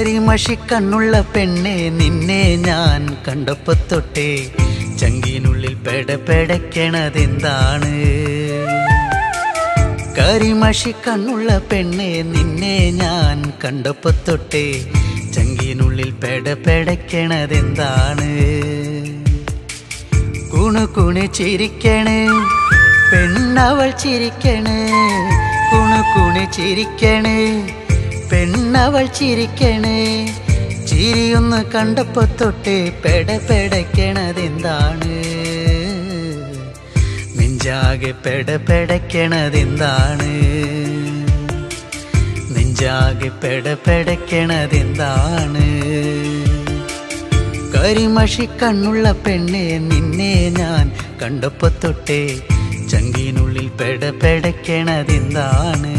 കരിമഷി കണ്ണുള്ള പെണ്ണെ നിന്നെ ഞാൻ കണ്ടപ്പോ തൊട്ടേ ചങ്കിനുള്ളിൽ പെടപെടയ്ക്കണതെന്താണ് കരിമഷി കണ്ണുള്ള പെണ്ണെ നിന്നെ ഞാൻ കണ്ടപ്പോ തൊട്ടേ ചങ്കിനുള്ളിൽ പെടപെടയ്ക്കണതെന്താണ് കുണു കുണു ചിരിക്കണ് പെണ്ണവൾ ചിരിക്കണ് കുണു കുണു ചിരിക്കണ് പെണ്ണവൾ ചിരിക്കണ് ചിരിയൊന്ന് കണ്ടപ്പോ തൊട്ട് പെടപെടയ്ക്കണതെന്താണ് നെഞ്ചാകെ പെടപെടയ്ക്കണതെന്താണ് നെഞ്ചാകെ പെടപെടയ്ക്കണതെന്താണ് കരിമഷി കണ്ണുള്ള പെണ്ണെ നിന്നെ ഞാൻ കണ്ടപ്പോ തൊട്ടേ ചങ്കിനുള്ളിൽ പെടപെടയ്ക്കണതെന്താണ്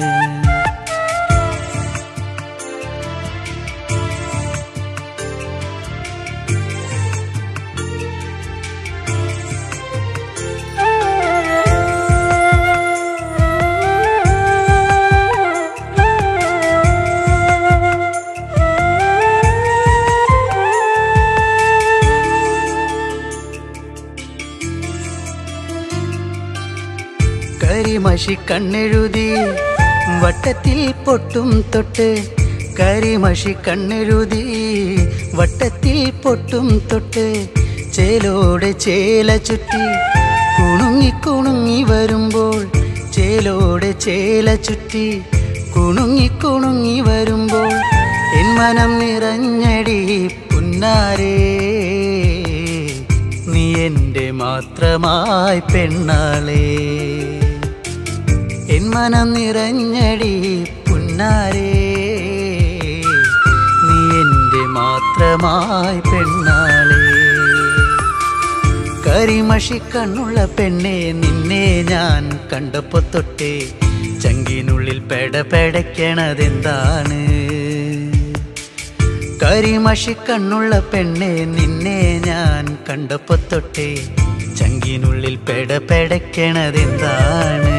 കരിമഷി കണ്ണെഴുതി വട്ടത്തിൽ പൊട്ടും തൊട്ട് കരിമഷി കണ്ണെഴുതി വട്ടത്തിൽ പൊട്ടും തൊട്ട് ചേലോടെ ചേല ചുറ്റി കുണുങ്ങി കുണുങ്ങി വരുമ്പോൾ ചേലോടെ ചേല ചുറ്റി കുണുങ്ങി കുണുങ്ങി വരുമ്പോൾ എൻ മനം നിറഞ്ഞടി പുന്നാരേ നീ എൻ്റെ മാത്രമായി പെണ്ണാളേ എൻ മനം നിറഞ്ഞടി പുന്നാരേ നീ എൻ്റെ മാത്രമായി പെണ്ണാളേ കരിമഷി കണ്ണുള്ള പെണ്ണെ നിന്നെ ഞാൻ കണ്ടപ്പോ തൊട്ടേ ചങ്കിനുള്ളിൽ പെടപെടയ്ക്കണതെന്താണ് കരിമഷി കണ്ണുള്ള പെണ്ണെ നിന്നെ ഞാൻ കണ്ടപ്പോ തൊട്ടേ ചങ്കിനുള്ളിൽ പെടപെടയ്ക്കണതെന്താണ്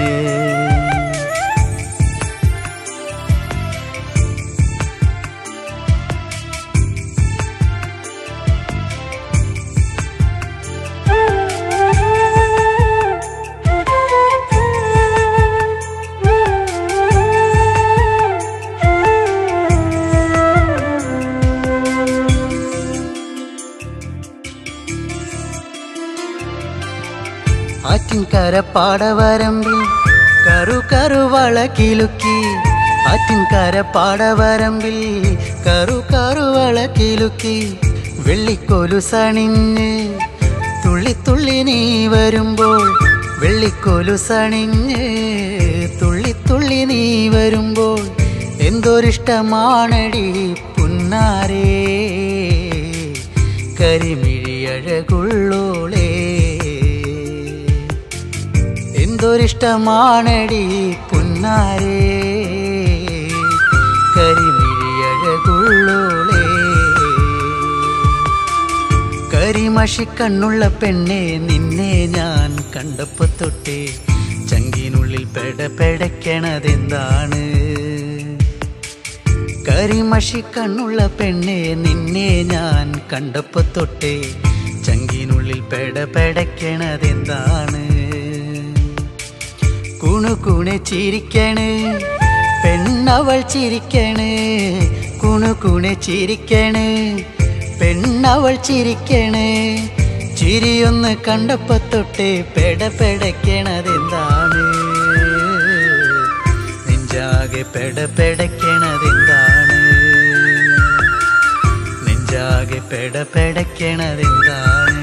ആറ്റിൻകര പാടവരമ്പിൽ കറു കറുവള കിലുക്കി ആറ്റിൻകര പാടവരമ്പിൽ കറു കറുവള കിലുക്കി വെള്ളിക്കോലു സണിഞ്ഞ് തുള്ളി തുള്ളി നീ വരുമ്പോൾ വെള്ളിക്കോലു സണിഞ്ഞ് തുള്ളി തുള്ളി നീ വരുമ്പോൾ എന്തൊരിഷ്ടമാണടി പുന്നാരേ കരിമിഴിയഴകുള്ളോളേ എന്തൊരിഷ്ടമാണടി പുന്നാരേ കരിമിഴിയഴകുള്ളോളേ കരിമഷി കണ്ണുള്ള പെണ്ണെ നിന്നെ ഞാൻ കണ്ടപ്പോ തൊട്ടേ ചങ്കിനുള്ളിൽ പെടപെടയ്ക്കണതെന്താണ് കരിമഷി കണ്ണുള്ള പെണ്ണെ നിന്നെ ഞാൻ കണ്ടപ്പോ തൊട്ടേ ചങ്കിനുള്ളിൽ പെടപെടയ്ക്കണതെന്താണ് കുണു കുണു ചിരിക്കണ് പെണ്ണവൾ ചിരിക്കണ് കുണു കുണു ചിരിക്കണ് പെണ്ണവൾ ചിരിക്കണ് ചിരിയൊന്ന് കണ്ടപ്പോ തൊട്ട് പെടപെടയ്ക്കണതെന്താണ് നെഞ്ചാകെ പെടപെടയ്ക്കണതെന്താണ് നെഞ്ചാകെ പെടപെടയ്ക്കണതെന്താണ്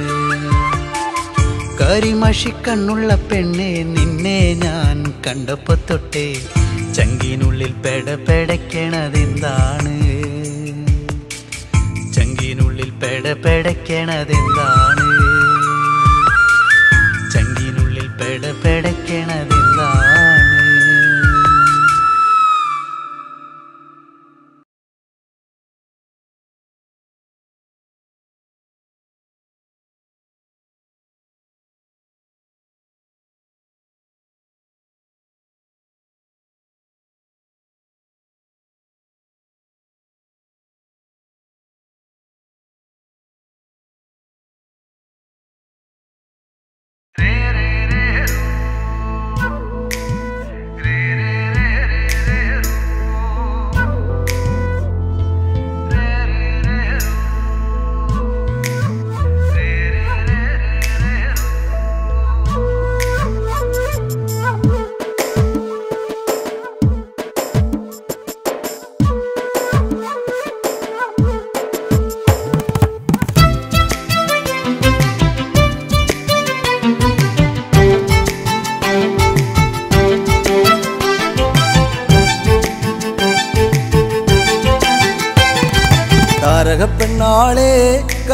കരിമഷി കണ്ണുള്ള പെണ്ണെ നിന്നെ ഞാൻ കണ്ടപ്പോ തൊട്ടേ ചങ്കിനുള്ളിൽ പെടപെടയ്ക്കണതെന്താണ് ചങ്കിനുള്ളിൽ പെടപെടയ്ക്കണതെന്താണ് ചങ്കിനുള്ളിൽ പെടപെടയ്ക്കണതെന്താണ്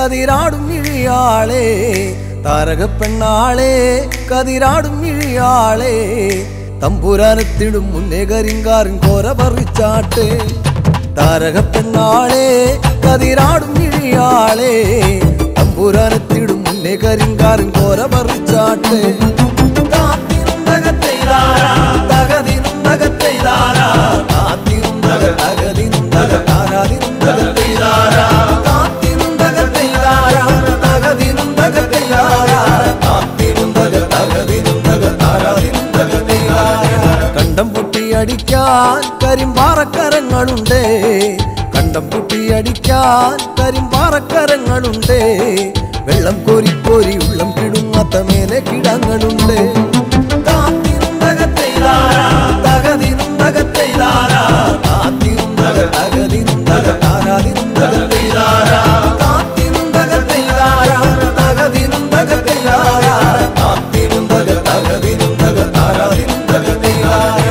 കതിരാടും ഇഴിയാളെ താരക പെണ്ണാളെ കതിരാടും ഇഴിയാളെ തമ്പുരാനത്തിടും മുന്നേ കരിങ്കാരൻ കോര പറിച്ചാട്ടെ താരക പെണ്ണാളെ കതിരാടും ഇഴിയാളെ തമ്പുരാനത്തിടും മുന്നേ കരിങ്കാരൻ കോര പറിച്ചാട്ടെ താത്തിനും തകത്തെയ്താരാ, തകതിനും തകത്തെയ്താരാ, താത്തിനും തക തകതിനും തക താരാതിനും തകത്തെയ്താരാ, താത്തിനും തകത്തെയ്താരാ, തകതിനും തകത്തെയ്താരാ, താത്തിനും തക തകതിനും തക താരാതിനും തകത്തെയ്താരാ. കണ്ടം പൊട്ടിയടിക്കാൻ കരിമ്പാറക്കരങ്ങളുണ്ട് കണ്ടം പൊട്ടിയടിക്കാൻ കരിമ്പാറക്കരങ്ങളുണ്ട് വെള്ളം കോരി കോരി ഉള്ളം കിടുങ്ങാത്ത മേലെ കിടങ്ങളുണ്ട് താത്തിനും തകത്തെയ്താരാ, തകതിനും തകത്തെയ്താരാ, താത്തിനും തക തകതിനും തക താരാതിനും തകത്തെയ്താരാ, താത്തിനും തകത്തെയ്താരാ, തകതിനും തകത്തെയ്താരാ, താത്തിനും തക തകതിനും തക താരാതിനും തകത്തെയ്താരാ.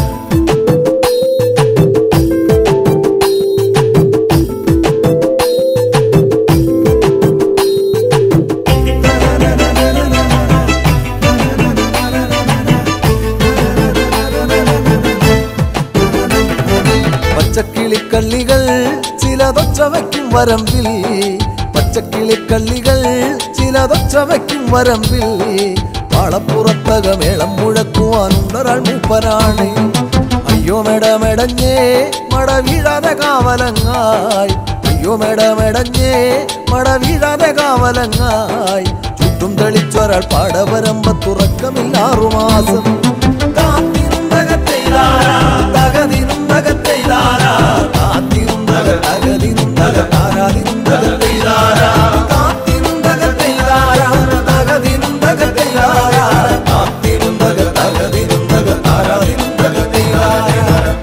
പച്ചക്കിളിക്കള്ളികൾ ചിലതൊച്ച വയ്ക്കും വരമ്പിൽ പച്ചക്കിളിക്കള്ളികൾ ചിലതൊച്ച വയ്ക്കും വരമ്പിൽ പാളപ്പുറത്തക മേളം മുഴക്കുവാനുണ്ടൊരാൾ മൂപ്പനാണ് അയ്യോ മെടമെടഞ്ഞേ മട വീഴാതെ കാവലങ്ങായി അയ്യോ മെടമെടഞ്ഞേ മട വീഴാതെ കാവലങ്ങായി ചുറ്റും തെളിച്ചൊരാൾ പാടവരമ്പത്തുറക്കമില്ലാറുമാസം താത്തിനും തകത്തെയ്താരാ, തകതിനും തകത്തെയ്താരാ, താത്തിനും തക തകതിനും തക താരാതിനും തകത്തെയ്താരാ, താത്തിനും തകത്തെയ്താരാ, തകതിനും തകത്തെയ്താരാ, താത്തിനും തക തകതിനും തക താരാതിനും തകത്തെയ്താരാ.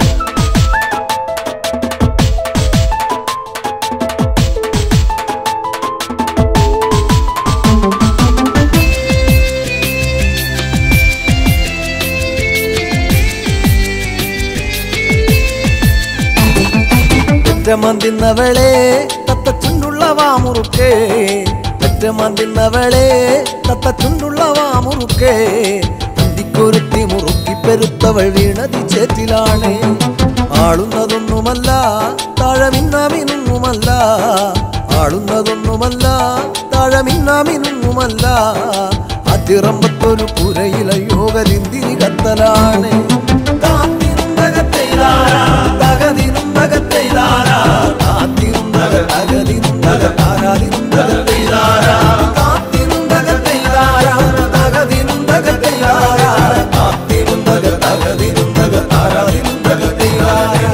പെറ്റമന്തിന്നവളെ തത്തച്ചുണ്ടുള്ള വാമുറുക്കേ പെറ്റമന്തിന്നവളെ തത്തച്ചുണ്ടുള്ള വാമുറുക്കേ അന്തിക്കൊരുത്തി മുറുക്കി പെരുത്തവൾ വീണതി ചേറ്റിലാണ് ആളുന്നതൊന്നുമല്ല താഴമിന്നാമിനുമല്ല ആളുന്നതൊന്നുമല്ല താഴമിന്നാമിനുമല്ല അതിറമ്പത്തൊരു പുരയില യോഗരിന്തിരി കത്തലാണ് താത്തിനും തകത്തെയ്താരാ, തകതിനും തകത്തെയ്താരാ, താത്തിനും തക തകതിനും തക താരാതിനും തകത്തെയ്താരാ, താത്തിനും തകത്തെയ്താരാ, തകതിനും തകത്തെയ്താരാ, താത്തിനും തക തകതിനും തക താരാതിനും തകത്തെയ്താരാ.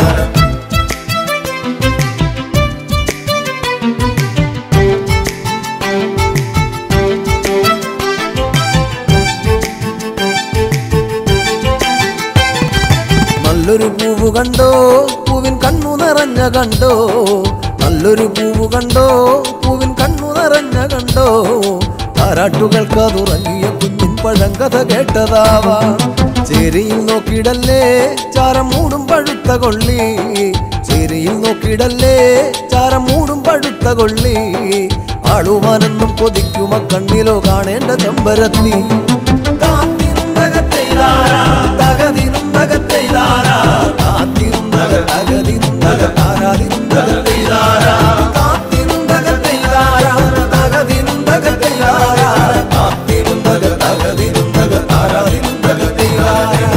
നല്ലൊരു പൂവ് കണ്ടോ പൂവിൻ കണ്ണു നിറഞ്ഞ കണ്ടോ നല്ലൊരു പൂവ് കണ്ടോ പൂവിൻ കണ്ണു നിറഞ്ഞ കണ്ടോ താരാട്ടുകൾക്ക് അതുറങ്ങിയ കുഞ്ഞിൻ പഴങ്കഥ കേട്ടതാവാ ചേരിയിൽ നോക്കിയിടല്ലേ ചാരം മൂടും പഴുത്ത കൊള്ളി ചേരിയിൽ നോക്കിയിടല്ലേ ചാരം മൂടും പഴുത്ത കൊള്ളി ആളുവാനെന്നും കൊതിക്കുമ കണ്ണിലോ കാണേണ്ട ചെമ്പരത്തി താത്തിനും തകത്തെയ്താരാ, തകതിനും തകത്തെയ്താരാ, താത്തിനും തക തകതിനും തക താരാതിനും തകത്തെയ്താരാ, താത്തിനും തകത്തെയ്താരാ, തകതിനും തകത്തെയ്താരാ, താത്തിനും തക തകതിനും തക താരാതിനും തകത്തെയ്താരാ.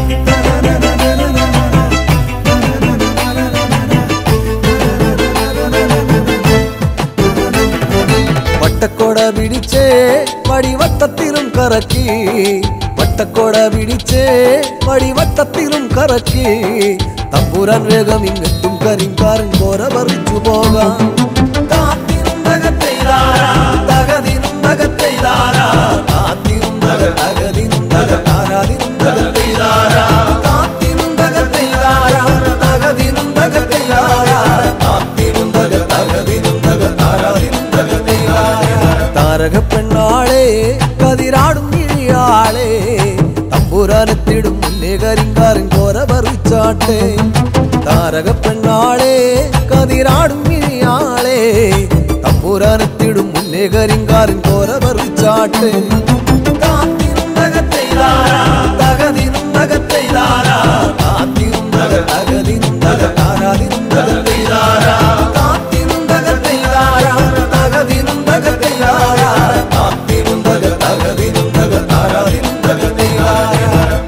വട്ടക്കോട പിടിച്ചേ വടിവട്ടത്തിലും കറക്കി വട്ടക്കോട പിടിച്ചേ വടിവട്ടത്തിലും കറക്കി തമ്പുരാൻ വേഗം ഇങ്ങെത്തും കരിങ്കാരൻ കോര പറിച്ചു പോകാം താത്തിനും തകത്തെയ്താരാ, തകതിനും തകത്തെയ്താരാ, താത്തിനും തക തകതിനും തക താരാതിനും തകത്തെയ്താരാ, താത്തിനും തകത്തെയ്താരാ, തകതിനും തകത്തെയ്താരാ, താത്തിനും തക തകതിനും തക താരാതിനും തകത്തെയ്താരാ. താരക പെണ്ണാളെ കതിരാടും ഇഴിയാളെ തമ്പുരാനത്തിടും മുന്നേ കരിങ്കാരൻ കോര പറിച്ചാട്ടെ താരക പെണ്ണാളെ കതിരാടും ഇഴിയാളെ തമ്പുരാൻ തമ്പുരാനെത്തിടും മുന്നേ കരിങ്കാലിൻ കോര പറിച്ചാട്ടെ താത്തിനും തകത്തെയ്താരാ, തകതിനും തകത്തെയ്താരാ, താത്തിനും തക തകതിനും തക താരാതിനും തകത്തെയ്താരാ, താത്തിനും തകത്തെയ്താരാ, തകതിനും തകത്തെയ്താരാ, താത്തിനും തക തകതിനും തക താരാതിനും തകത്തെയ്താരാ.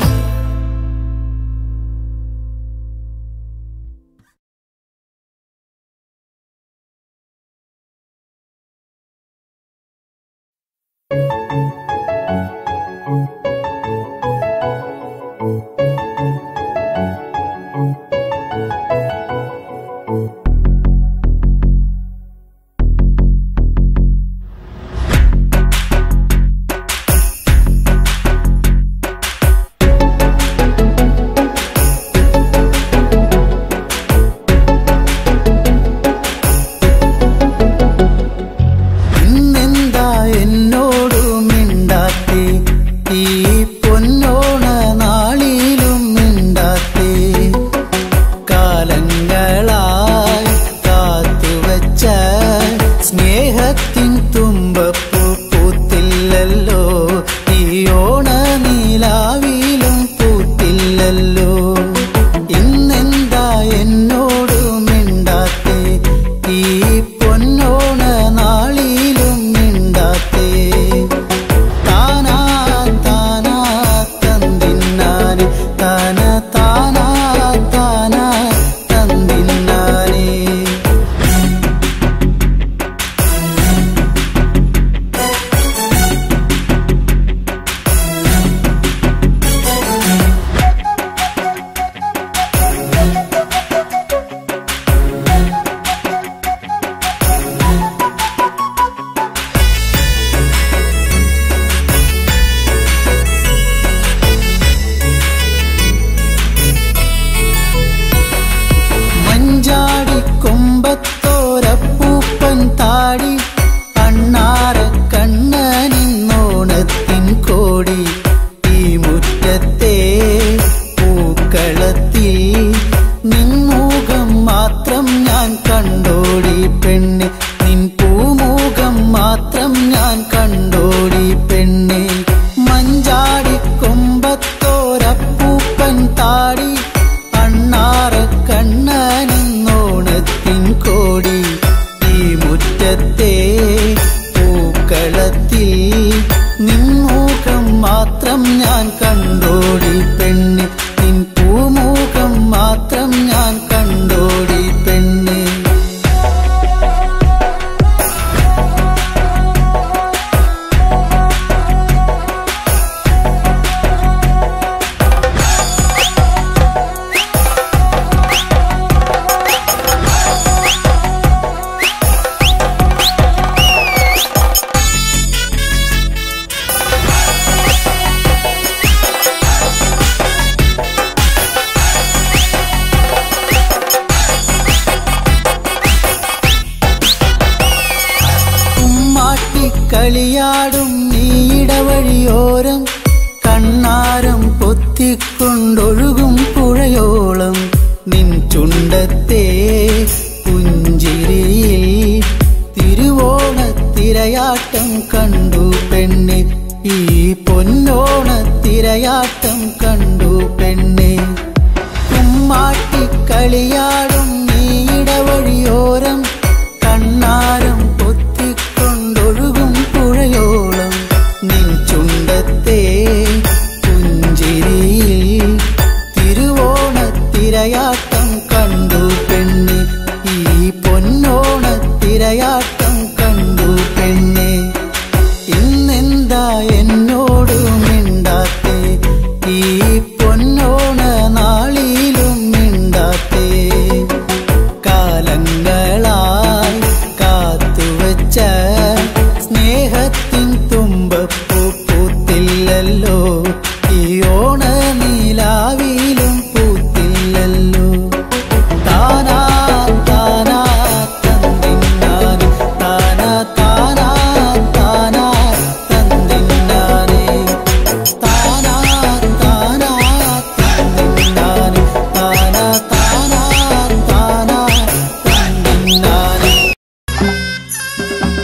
ഇന്നെന്താ എന്നോടു മിണ്ടാത്തേ ഈ പൊന്നോണ നാളിലും മിണ്ടാത്തേ കാലങ്ങളായി കാത്തുവച്ച സ്നേഹത്തിൻ തുമ്പപ്പൂ പൂത്തില്ലല്ലോ ഈ ഓണ നീലാവിലും പൂത്തില്ലല്ലോ ഇന്നെന്താ എന്നോടു മിണ്ടാത്തേ ഈ പൊന്നോണ നാളിലും മിണ്ടാത്തേ താനാ താനാ തന്തിന്നാനെ താന താനാ താനാ തന്തിന്നാനേ മഞ്ചാടി കൊമ്പത്തോരപ്പൂപ്പൻ താടി അണ്ണാറ കണ്ണനിന്നോണത്തിൻ കോടി ഈ മുറ്റത്തെ പൂക്കളത്തിൽ നിൻമുഖം മാത്രം ഞാൻ കണ്ടോടി പെണ്ണെ നിൻ പൂമുഖം മാത്രം ഞാൻ കണ്ടോടി പെണ്ണെ മഞ്ചാടി കൊമ്പത്തോരപ്പൂപ്പൻ താടി അണ്ണാറ കണ്ണനെന്നോണത്തിൻ കോടി ഈ മുറ്റത്തെ പൂക്കളത്തിൽ നിൻമുഖം മാത്രം ഞാൻ കണ്ടോടി പെണ്ണ് നിൻ പൂമുഖം മാത്രം ഞാൻ കണ്ടോടി പെണ്ണ് ഉമ്മാട്ടി കളിയാടും നീടവഴിയോരം കണ്ണാരം പൊത്തിക്കൊണ്ടൊഴുകും പുഴയോളം നിൻ ചുണ്ടത്തെ പുഞ്ചിരിയിൽ തിരുവോണത്തിരയാട്ടം കണ്ടു പെണ്ണെ ഈ പൊന്നോണത്തിരയാട്ടം കണ്ടു പെണ്ണെ കുമ്മാട്ടി കളിയാടും നീടവഴിയോരം കണ്ണാരം പൊത്തിക്കൊണ്ടൊഴുകും പുഴയോളം നിൻ ചുണ്ടത്തെ പുഞ്ചിരിയിൽ തിരുവോണത്തിരയാട്ടം കണ്ടു പെണ്ണെ ഈ പൊന്നോണത്തിരയാട്ടം കണ്ടു പെണ്ണെ ഇന്നെന്താ എന്നോട് മിണ്ടാത്തേ ഈ പൊന്നോണ നാളിലും മിണ്ടാത്തേ കാലങ്ങളായി കാത്തുവച്ച സ്നേഹത്തിൻ തുമ്പപ്പൂ പൂത്തില്ലല്ലോ ഈ ഓണ നീലാവിലും പൂത്തില്ലല്ലോ താനാ താനാ തന്തിന്നാനെ താനാ താനാ താനാ തന്തിന്നാനെ താനാ താനാ തന്തിന്നാനെ താനാ താനാ താനാ തന്തിന്നാനെ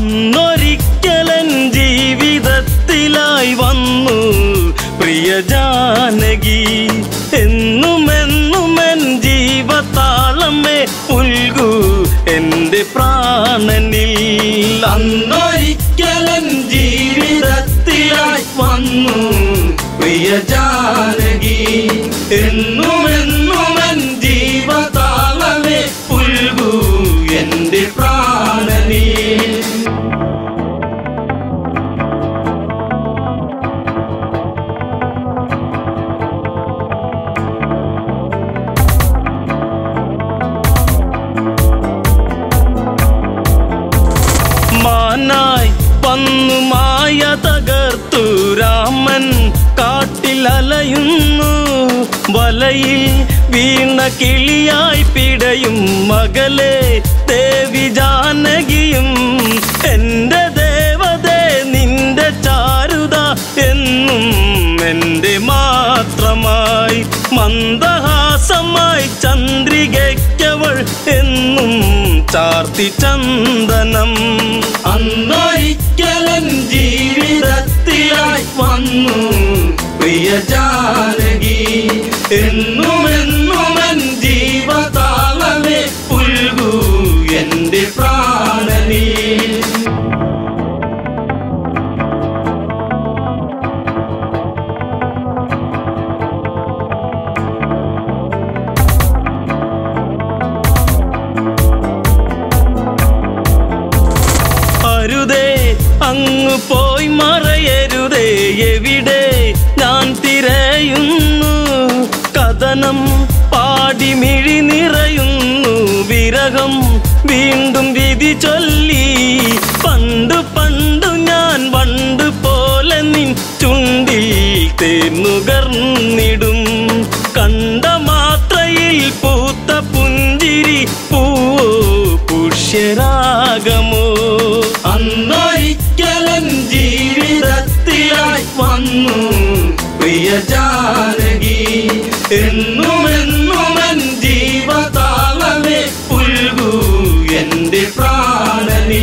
അന്നൊരിക്കലൻ ജീവിതത്തിലായി വന്നു പ്രിയ ജാനകി എന്നും എന്നും എൻ ജീവതാളമേ പുൽകൂ എന്റെ പ്രാണനിൽ അന്നൊരിക്കലൻ ജീവിതത്തിലായി വന്നു പ്രിയ ജാനകി എന്നും എന്നും എൻ ജീവതാളമേ പുൽകൂ എന്റെ പ്രാണനിൽ മാനായി വന്നു മായ തകർത്തു രാമൻ കാട്ടിൽ അലയുന്നു വലയിൽ വീണ കിളിയായി പിടയും മകളെ ദേവി ജാനകിയും എന്റെ ദേവതേ നിന്റെ ചാരുത എന്നും എന്റെ മാത്രമായി മന്ദഹാസമായി ചന്ദ്രികയ്ക്കവൾ എന്നും ചാർത്തി ചന്ദനം അന്നൊരിക്കലൻ ജീവിതത്തിലായി വന്നു പ്രിയ ജാനകി എന്നും എന്നും എൻ ജീവതാളമേ പുൽകൂ എന്റെ പ്രാണനീ അരുതേ അങ്ങ് പോയി മറയരുതേ എവിടെ ഞാൻ തിരയുന്നു കഥനം പാടി മിഴി നിറയുന്നു വിരഹം വീണ്ടും വിധി ചൊല്ലി പണ്ട് പണ്ടു ഞാൻ വണ്ട് പോലെ നിൻ ചുണ്ടിൽ തേന്നുകർന്നിടും കണ്ട മാത്രയിൽ പൂത്ത പുഞ്ചിരി പൂവോ പുഷ്യരാഗമോ അന്നൊരിക്കലൻ ജീവിതത്തിലായി വന്നു പ്രിയ ജാനകി എന്നും എന്നും എൻ ജീവതാളമേ പുൽകൂ എന്റെ പ്രാണനീ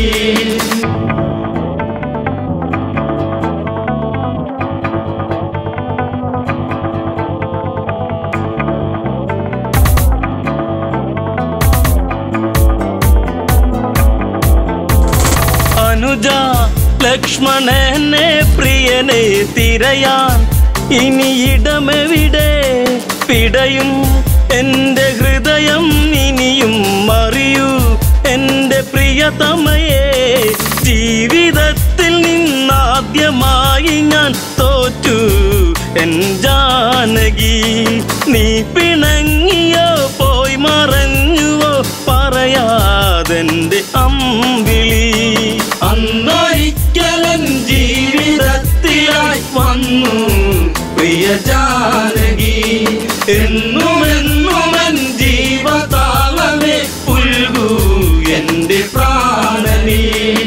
അനുജ ലക്ഷ്മണനെ പ്രിയനെ തിരയാൻ ഇനി ഇടമെവിടെ പിടയും എന്റെ ഹൃദയം ഇനിയും മറിയൂ എന്റെ പ്രിയതമയെ ജീവിതത്തിൽ നിന്നാദ്യമായി ഞാൻ തോറ്റു എൻ ജാനകി നീ പിണങ്ങിയോ പോയി മറഞ്ഞുവോ പറയാതെന്റെ അമ്പിളി അന്നൊരിക്കലൻ ജീവിതത്തിലായി വന്നു പ്രിയ ജാനകി എന്നും എന്നും എൻ ജീവതാളമേ പുൽകൂ എന്റെ പ്രാണനീ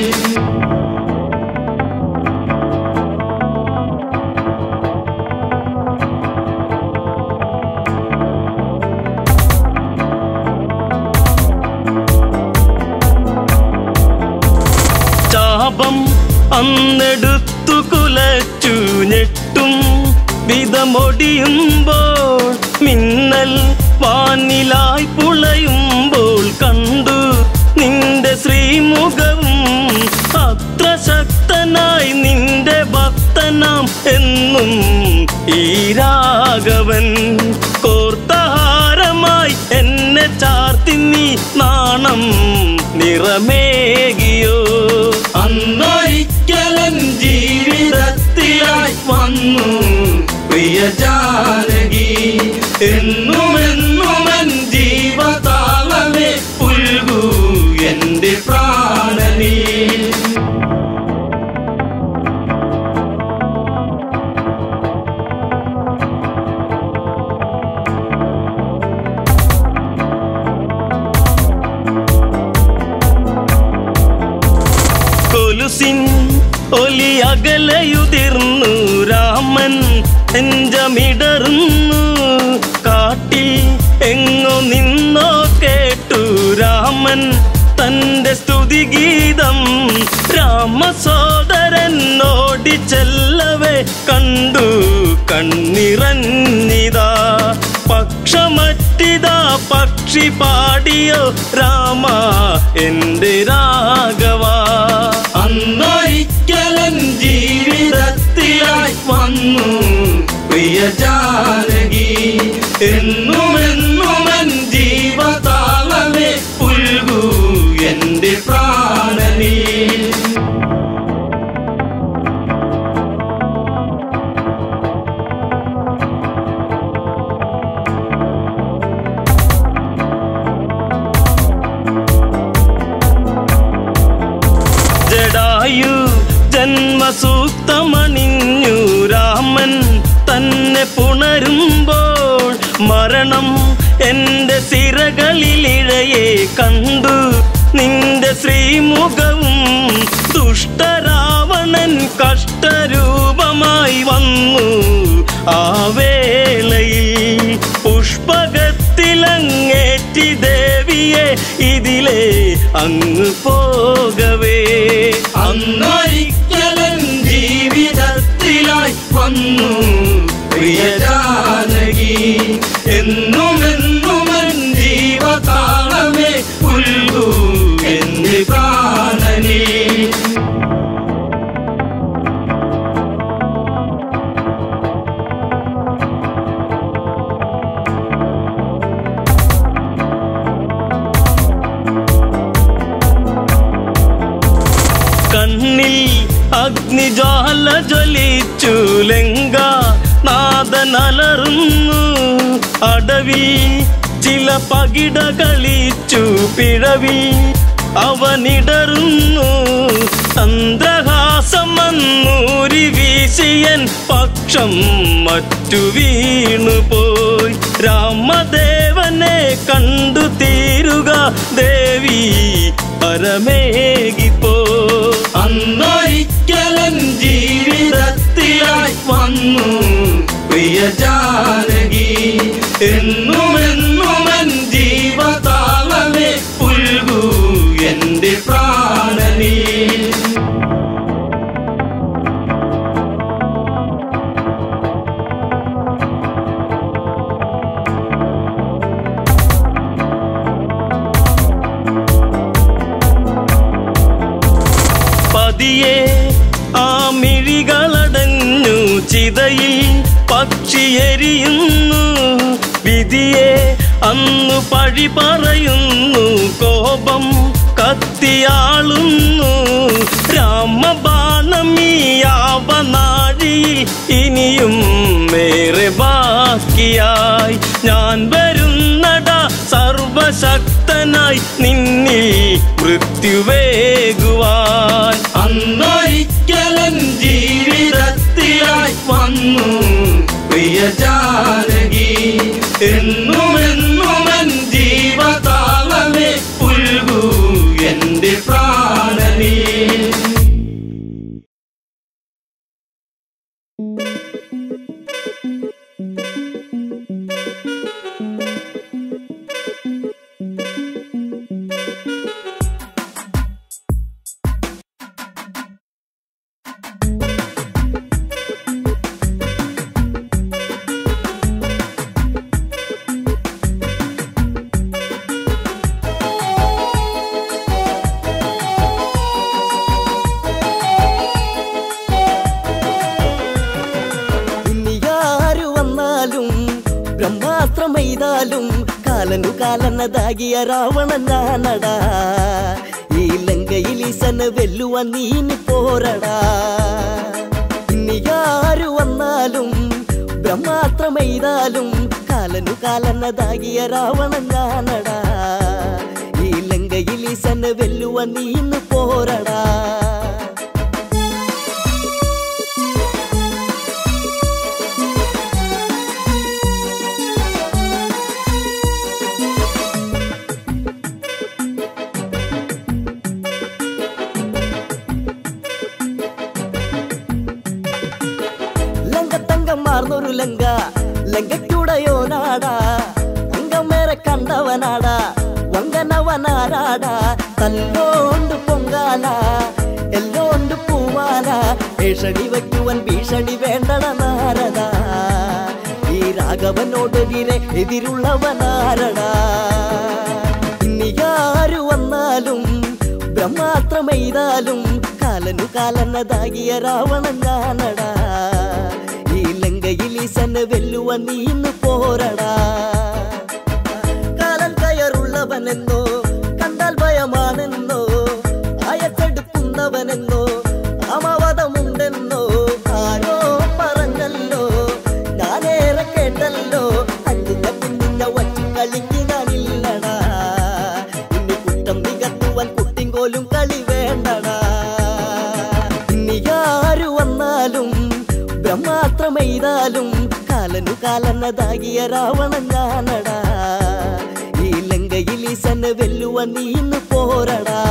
ചാപം അന്നെടുത്തു കുലച്ചു ഞെട്ടും വിധമൊടിയുമ്പോൾ മിന്നൽ വാനിലായി പുളയുമ്പോൾ കണ്ടു നിന്റെ ശ്രീമുഖവും അത്ര ശക്തനായി നിന്റെ ഭക്തനാം എന്നും ഈ രാഘവൻ കോർത്തഹാരമായി എന്നെ ചാർത്തി നീ നാണം നിറമേകിയോ അന്നൊരിക്കലൻ ജീവിതത്തിലായി വന്നു പ്രിയ ജാനകി എന്നും എന്നും എൻ ജീവതാളമേ പുൽകൂ എന്റെ പ്രാണനീ കൊലുസിൻ ഒലി അകലയുതിർന്നു രാമൻ നെഞ്ചമിടറുന്നു കാട്ടിൽ എങ്ങോ നിന്നോ കേട്ടു രാമൻ തന്റെ സ്തുതിഗീതം രാ കണ്ടു കണ്ണിറഞ്ഞിതാ പക്ഷമറ്റിതാ പക്ഷി പാടിയോ രാമ എന്റെ രാഘവ അന്നൊരിക്കലൻ ജീവിതത്തിലായി വന്നു പ്രിയ ജാനകി എന്നുമെന്നുമൻ ജീവതാളമേ പുൽകൂ എന്റെ പ്രാണനീ ജഡായു ജന്മസൂക്തമണിഞ്ഞു രാമൻ തന്നെ പുണരുമ്പോൾ മരണം എന്റെ സിരകളിലിഴയെ കണ്ടു നിന്റെ ശ്രീമുഖവും ദുഷ്ടരാവണൻ കഷ്ടരൂപമായി വന്നു ആ വേളയിൽ പുഷ്പകത്തിലങ്ങേറ്റി ദേവിയെ ഇതിലെ അങ്ങ് പോകവേ അന്നൊരിക്കലൻ ജീവിതത്തിലായി വന്നു പ്രിയ ജാനകി എന്നുമെന്നുമൻ ജീവതാളമേ പുൽകൂ എന്റെ പ്രാണനീ കണ്ണിൽ അഗ്നിജ്വാല ജ്വലിച്ചു ലങ്ക നാദനലറുന്നു അടവി ചില പകിട കളിച്ചു പിഴവി അവനിടറുന്നു ചന്ദ്രഹാസമന്നൂരി വീശിയൻ പക്ഷം മറ്റു വീണുപോയി രാമദേവനെ കണ്ടു തീരുക ദേവി പരമേകിപ്പോ അന്നൊരിക്കലൻ ജീവിതത്തിലായി വന്നു പ്രിയ ജാനകി എന്നുമെന്നുമൻ ജീവതാളമേ പുൽകൂ എന്റെ പ്രാണനീ പതിയെ ആ മിഴികളടഞ്ഞു ചിതയിൽ പക്ഷിയെരിയുന്നു വിധിയെ അന്നു പഴി പറയുന്നു കോപം കത്തിയാളുന്നു രാമബാണം ഈ യാവനാഴിയിൽ ഇനിയും ഏറെ ബാക്കിയായി ഞാൻ വരുന്നട സർവശക്തനായി നിന്നിൽ മൃത്യുവേകുവാൻ അന്നൊരിക്കലൻ ജീവിതത്തിലായി വന്നു പ്രിയ ജാനകി എന്നുമെന്നുമൻ ജീവതാളമേ പുൽകൂ എന്റെ പ്രാണനീ ഇനി ആരു വന്നാലും ബ്രഹ്മാസ്ത്രമെയ്താലും കാലനു കാലനതാകിയ രാവണൻ ഞാനടാ ഈ ലങ്കയിൽ ഈശന് വെല്ലുവാൻ നീനി പോരടാ ഇനി ആരു വന്നാലും ബ്രഹ്മാസ്ത്രമെയ്താലും കാലനു കാലനതാകിയ രാവണൻ ഞാനടാ ഈ ലങ്കയിൽ ഈശന് വെല്ലുവാൻ നീന്ന് പോരടാ ലങ്കത്തങ്കം മാർന്നൊരു ലങ്ക ലങ്കയ്ക്കുടയോ നാടാ അങ്കമേറെ കണ്ടവനാടാ വങ്കനവനാരാടാ തല്ലോണ്ട് പൊങ്കാല എല്ലോണ്ട് പൂവാല ഏഷണി വയ്ക്കുവാൻ ഭീഷണി വേണ്ടട നാരദ ഈ രാഘവനോടെതിരെ എതിരുള്ളവനാരടാ ഇനി ആരു വന്നാലും ബ്രഹ്മാത്രമെയ്താലും കാലനു കാലനതാകിയ രാവണൻ ഞാനടാ ഈ ലങ്കയിൽ ഈശനെ വെല്ലുവാൻ നീ ഇന്ന് പോരടാ കാലൻ കയറുള്ളവനെന്നോ കണ്ടാൽ ഭയമാണെന്നോ അയച്ചെടുക്കുന്നവനെന്നോ അമവതമുണ്ടെന്നോ ആരോ പറഞ്ഞല്ലോ ഞാനേറെ കേട്ടല്ലോ അഞ്ചിഞ്ഞ കുഞ്ഞിഞ്ഞ വച്ചു കളിക്ക് ഞാനില്ലടാ ഇനി കുറ്റം നികത്തുവാൻ കുട്ടിങ്കോലും കളി വേണ്ടടാ ഇനി ആരു വന്നാലും ബ്രഹ്മാത്രമെയ്താലും കാലനു കാലനതാകിയ രാവണൻ ഞാനടാ ഈ ലങ്കയിൽ ഈശനെ വെല്ലുവാൻ നീ ഇന്ന് പോരടാ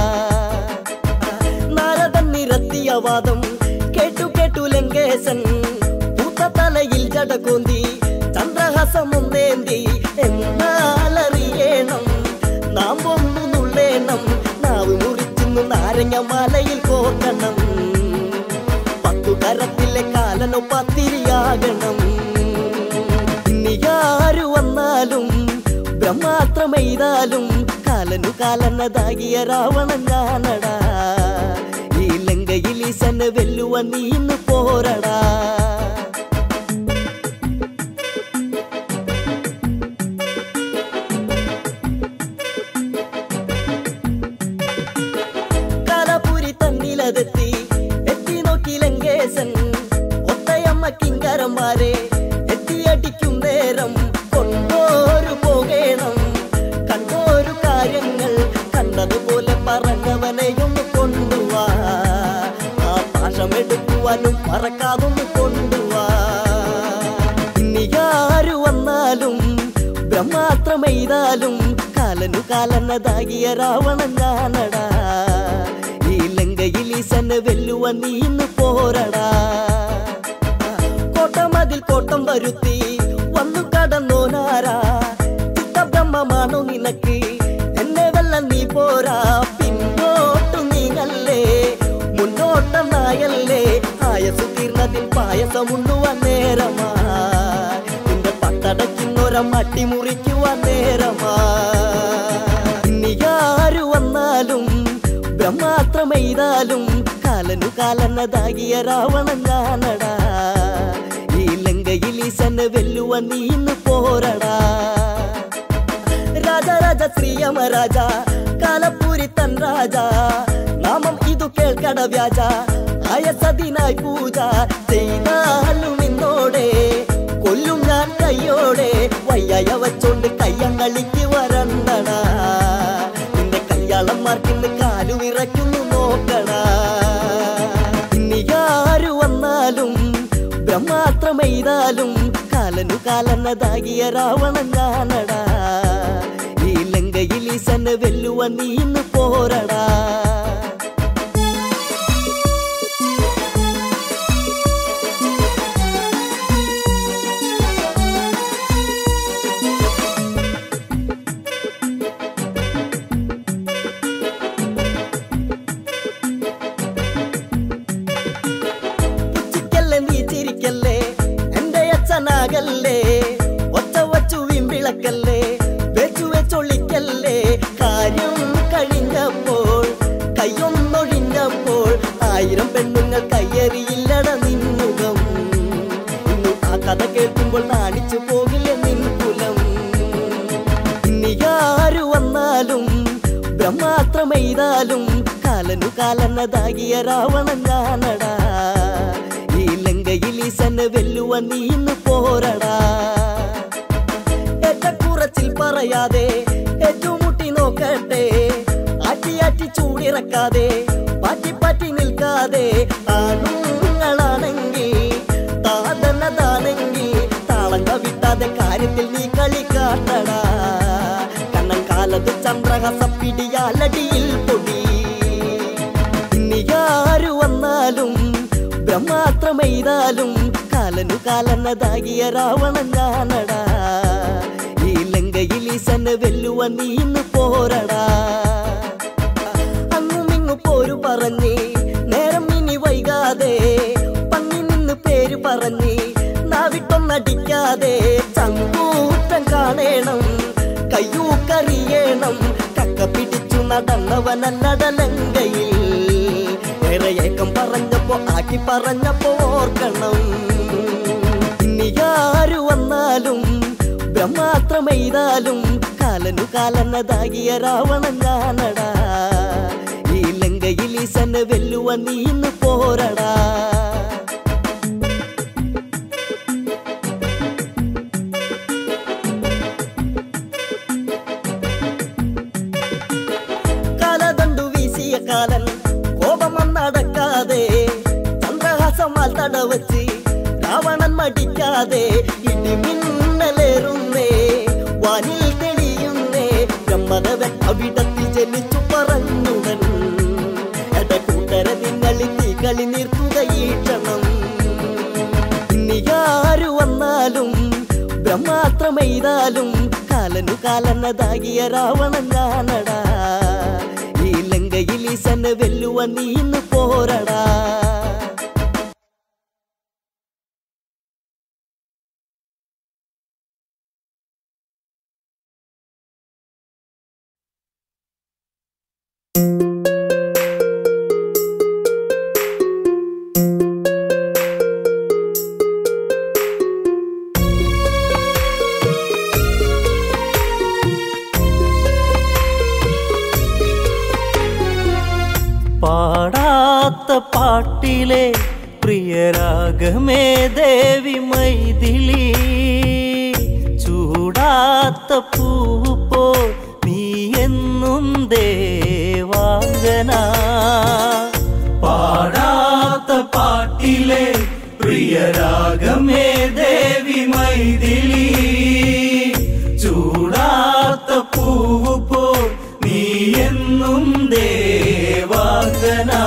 നാരദൻ നിരത്തിയ വാദം കേട്ടു കേട്ടു ലങ്കേശൻ പൂത്ത തലയിൽ ജടകൊന്തി ചന്ദ്രഹസമൊന്നേന്തി എന്നാലറിയണം നാം ഒന്നു നുള്ളേണം നാവ് മുറിച്ചിന്നു നാരങ്ങ മാലയിൽ കോക്കണം പത്തു കരത്തിലെ കാലനോ പത്തിരിയാകണം ഇനി ആരു വന്നാലും ബ്രഹ്മാത്രമെയ്താലും കാലനു കാലനതാകിയ രാവണൻ ഞാനടാ ഈ ലങ്കയിൽ ഈശനെ വെല്ലുവാൻ നീ ഇന്ന് പോരടാ കാലപുരി തന്നിലതെത്തി എത്തി നോക്കി ലങ്കേശൻ ഒത്തയമ്മ കിങ്കരന്മാരെ എത്തിയടിക്കും നേരം കൊണ്ടോരു പോകേണം കണ്ടോരു കാര്യങ്ങൾ കണ്ടതുപോലെ പറഞ്ഞവനെയൊന്ന് കൊണ്ടുവാ ആ പാശമെടുക്കുവാനും മറക്കാതൊന്ന് കൊണ്ടുവാ ഇനി ആരു വന്നാലും ബ്രഹ്മാത്രമെയ്താലും കാലനു കാലനതാകിയ രാവണൻ ഞാനടാ ഈ ലങ്കയിൽ ഈശനെ വെല്ലുവാൻ നീ ഇന്ന് പോരടാ കോട്ടമതിൽ കോട്ടം വരുത്തി വന്നു കടന്നോനാരാ ചിത്തബ്രഹ്മമാണോ നിനക്ക് എന്നെ വെള്ളം നീ പോരാ പിന്നോട്ടു നീങ്ങല്ലേ മുന്നോട്ടനായല്ലേ ആയസു തീർന്നതിൽ പായസമുണ്ണുവാൻ നേരമാ നിന്റെ പത്തടയ്ക്കുന്നൊരം അട്ടിമുറിക്കുവാൻ നേരമാ ഇനി ആരു വന്നാലും ബ്രഹ്മാത്രമെയ്താലും കാലനു കാലനതാകിയ രാവണൻ ഞാനടാ ഈ ലങ്കയിൽ ഈശനെ വെല്ലുവാൻ നീ ഇന്ന് പോരടാ രാജരാജ ശ്രീയമരാജ കാലപ്പൂരി തൻ രാജ നാമം ഇതു കേൾക്കട വ്യാജ അയസതിനായി പൂജ ചെയ്താലും ഇന്നോടെ കൊല്ലും ഞാൻ കയ്യോടെ വയ്യായ വച്ചോണ്ട് കയ്യങ്ങളിക്ക് വരണ്ടടാ നിന്റെ കയ്യാളന്മാർക്കിന്ന് കാലു വിറയ്ക്കുന്നു നോക്കടാ ഇനി ആരു വന്നാലും ബ്രഹ്മാത്രമെയ്താലും കാലനു കാലനതാകിയ രാവണൻ ഞാനടാ ഈ ലങ്കയിൽ ഈശനെ വെല്ലുവാൻ നീ ഇന്ന് പോരടാ പുച്ഛിക്കല്ലേ നീ ചിരിക്കല്ലേ എന്റെ അച്ഛനാകല്ലേ ഒച്ച വച്ചു വീമ്പിളക്കല്ലേ വെച്ചു വെച്ചൊളിക്കല്ലേ കാര്യം കഴിഞ്ഞപ്പോൾ കയ്യൊന്നൊഴിഞ്ഞപ്പോൾ ആയിരം പെണ്ണുങ്ങൾ കയ്യേറിയില്ലട നിന്നുകം ഇന്നു ആ കഥ കേൾക്കുമ്പോൾ നാണിച്ചു പോകില്ലേ നിൻ കുലം ഇനി ആരു വന്നാലും ബ്രഹ്മാത്രമെയ്താലും കാലനു കാലനതാകിയ രാവണൻ ഞാനടാ ഈ ലങ്കയിൽ ഈശനെ വെല്ലുവാൻ നീ ഇന്ന് പോരടാ ഏറ്റക്കുറച്ചിൽ പറയാതെ ഏറ്റുമുട്ടി നോക്കട്ടെ ആറ്റി ആറ്റി ചൂടിറക്കാതെ പാറ്റി പാറ്റി നിൽക്കാതെ ആണുങ്ങളാണെങ്കിൽ താതന്നതാണെങ്കിൽ താളം കവിട്ടാതെ കാര്യത്തിൽ നീ കളി കാട്ടടാ കണ്ണൻ കാലത്ത് ചന്ദ്രഹസ പിടിയാലടിയിൽ പൊടി ഇനി ആരു വന്നാലും ബ്രഹ്മാത്രമെയ്താലും കാലനു കാലനതാകിയ രാവണൻ ഞാനടാ ഈ ലങ്കയിൽ ഈശനെ വെല്ലുവാൻ നീ ഇന്ന് പോരടാ അങ്ങും ഇങ്ങു പോരു പറഞ്ഞ് നേരം ഇനി വൈകാതെ വന്നവനല്ലടലങ്കയിൽ ഏറെ ഏക്കം പറഞ്ഞപ്പോ ആക്കി പറഞ്ഞപ്പോ ഓർക്കണം ഇനി ആര് വന്നാലും ബ്രഹ്മാത്രമെയ്താലും കാലനു കാലനതാകിയ രാവണൻ ഞാനടാ ഈ ലങ്കയിൽ ഈസനെ വെല്ലുവ നീ ഇന്ന് പോരടാ കാലദണ്ഡു വീശിയ കാലൻ കോപമൊന്നടക്കാതെ ചന്ദ്രഹാസമാൽ തടവച്ച് രാവണൻ മടിക്കാതെ ഇടിമിന്നലേറുന്നേ വാനിൽ തെളിയുന്നേ ബ്രഹ്മദേവൻ അവിടത്തിൽ ജനിച്ചു പറഞ്ഞുടൻ എടക്കൂട്ടര നിങ്ങളി തീ കളി നിർത്തുകയീക്ഷണം ഇനി ആര് വന്നാലും ബ്രഹ്മാത്രമെയ്താലും കാലനു കാലനതാകിയ രാവണൻ ഞാനടാ ഈ ലങ്കയിൽ ഈസനെ വെല്ലുവ നീ ഇന്ന് പോരടാ പാടാത്ത പാട്ടിലെ പ്രിയരാഗമേ ദേവി മൈഥിലി ചൂടാത്ത പൂവ് പോ നീ എന്നും ദേവാംഗന പാടാത്ത പാട്ടിലെ പ്രിയരാഗമേ ദേവി മൈഥിലി ചൂടാത്ത പൂവ് പോ നീ എന്നും ദേവാംഗന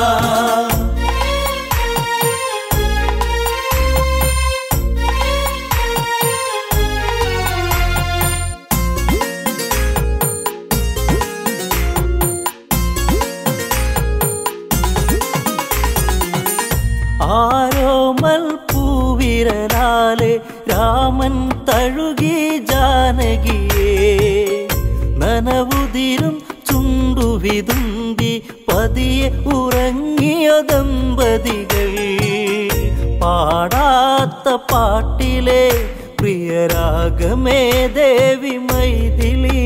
ആരോമൽ പൂവിരലാലെ രാമൻ തഴുകി ജാനകിയെ നനവുതിരും ചുണ്ടുവിതുമ്പി പതിയെ ഉറങ്ങിയ ദമ്പതികൾ പാടാത്ത പാട്ടിലെ പ്രിയരാഗമേ ദേവി മൈഥിലി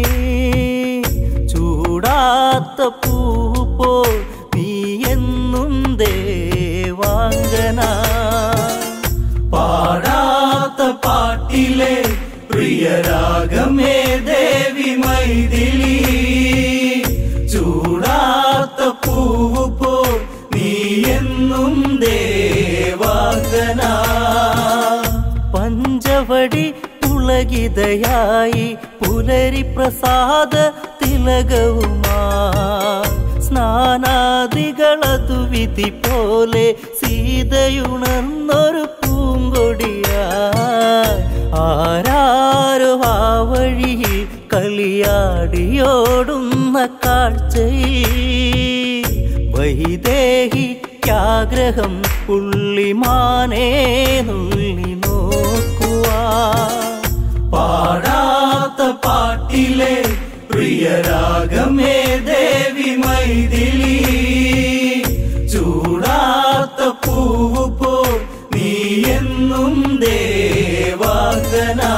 ചൂടാത്ത പൂ പോ നീ എന്നും ദേവാംഗന പാടാത്ത പാട്ടിലെ പ്രിയരാഗമേ ദേവി മൈഥിലി ചൂടാത്ത പൂവ് പോ നീ എന്നും ദേവാംഗന പഞ്ചവടി പുളകിതയായി പുലരി പ്രസാദ തിലകവുമാ സ്നാനാദികളതു വിധി പോലെ സീതയുണർന്നൊരു പൂങ്കൊടിയായി ആരാരോ ആ വഴിയിൽ കളിയാടിയോടുന്ന കാഴ്ചയിൽ വൈദേഹിക്കാഗ്രഹം പുള്ളിമാനേ നുള്ളി നോക്കുവാ പാടാത്ത പാട്ടിലെ പ്രിയരാഗമേ ദേവി മൈഥിലി ചൂടാത്ത പൂവ് പോ നീ എന്നും ദേവാഗന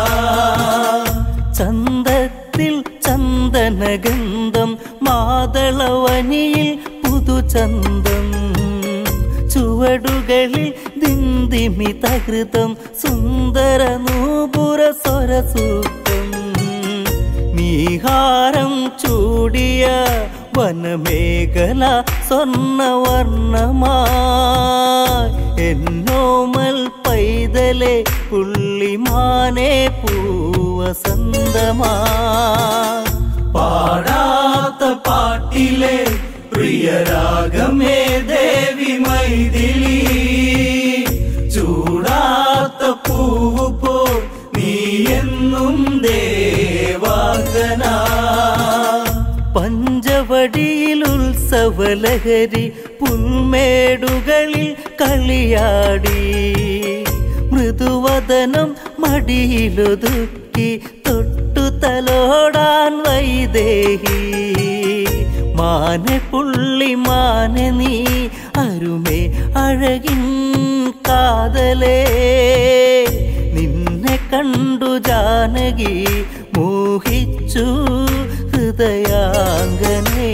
ചന്തത്തിൽ ചന്ദനഗന്ധം മാതളവനിയിൽ പുതുചന്തം ചുവടുകളിൽ ദിന്ദിമിതകൃതം സുന്ദര നൂപുര സ്വരസൂക്തം നീഹാരം ചൂടിയ വനമേഖല സ്വർണവർണ്ണമായി എന്നോമൽ പൈതലെ പുള്ളിമാനെ പൂവസന്തമാ പാടാത്ത പാട്ടിലെ പ്രിയരാഗമേ ദേവി മൈഥിലി ചൂടാത്ത പൂവ് പോ നീ എന്നും ദേവാഗന പഞ്ചവടിയിൽ ഉത്സവലഹരി പുൽമേടുകളിൽ കളിയാടി മൃദുവദനം മടിയിലൊതുക്കി തൊട്ടു തലോടാൻ വൈദേഹി മാനെ പുള്ളി മാനെ നീ അരുമേ അഴകിൻ കാതലേ നിന്നെ കണ്ടു ജാനകി മോഹിച്ചു ഹൃദയാംഗനേ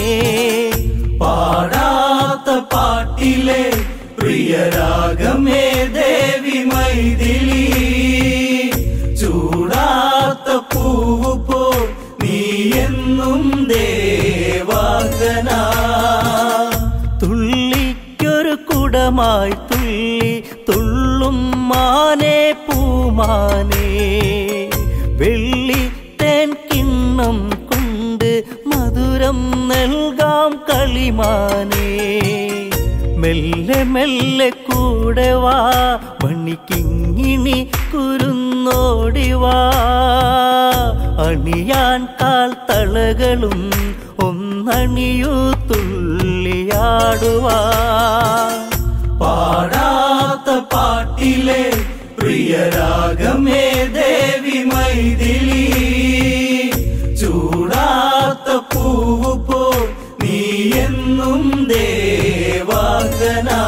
പാടാത്ത പാട്ടിലെ പ്രിയരാഗമേ ദേവി മൈഥിലി ചൂടാത്ത പൂവ് പോ നീ എന്നും ദേവാകന തുള്ളിക്കൊരു കുടമായി തുള്ളി തുള്ളും മാനേ പൂമാനേ വെള്ളി തേൻ കിണ്ണം കൊണ്ട് മധുരം നൽകാം കളിമാനേ മെല്ലെ മെല്ലെ കൂടെ വാ മണിക്കിങ്ങിണി കുരുന്നോടി വാ അണിയാൻ കാൽ തളകളും ഒന്നണിയൂ തുള്ളിയാടുവാ പാടാത്ത പാട്ടിലെ പ്രിയരാഗമേ ദേവി മൈഥിലി ചൂടാത്ത പൂവ് പോ നീ എന്നും ദേവാകന